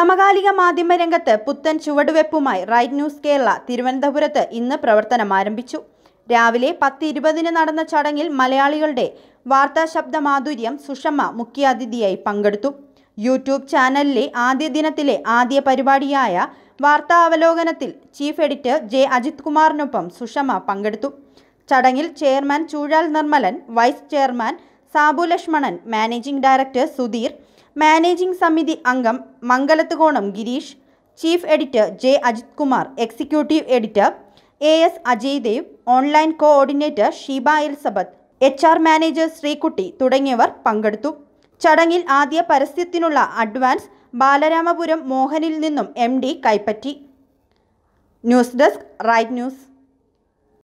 സമകാലിക മാധ്യമ രംഗത്ത് പുത്തൻ ചുവടുവെപ്പുമായി റൈറ്റ് ന്യൂസ് കേരള തിരുവനന്തപുരത്ത് ഇന്ന് പ്രവർത്തനം ആരംഭിച്ചു രാവിലെ പത്ത് ഇരുപതിന് നടന്ന ചടങ്ങിൽ മലയാളികളുടെ വാർത്താ ശബ്ദ മാധുര്യം സുഷമ്മ മുഖ്യാതിഥിയായി പങ്കെടുത്തു യൂട്യൂബ് ചാനലിലെ ആദ്യ ദിനത്തിലെ ആദ്യ പരിപാടിയായ വാർത്താ അവലോകനത്തിൽ ചീഫ് എഡിറ്റർ ജെ അജിത് കുമാറിനൊപ്പം സുഷമ്മ പങ്കെടുത്തു ചടങ്ങിൽ chairman Choozhal Nirmalan vice chairman Sabu Lakshmanan managing director Sudheer managing സമിതി അംഗം Mangalathukonam Gireesh chief editor J Ajith Kumar executive editor A S Ajay Dev online coordinator Sheeba Elizabeth H R manager Sreekutty തുടങ്ങിയവർ പങ്കെടുത്തു ചടങ്ങിൽ ആദ്യ പരസ്യത്തിനുള്ള അഡ്വാൻസ് ബാലരാമപുരം മോഹനിൽ നിന്നും എം ഡി കൈപ്പറ്റി ന്യൂസ് ഡെസ്ക് റൈറ്റ് ന്യൂസ്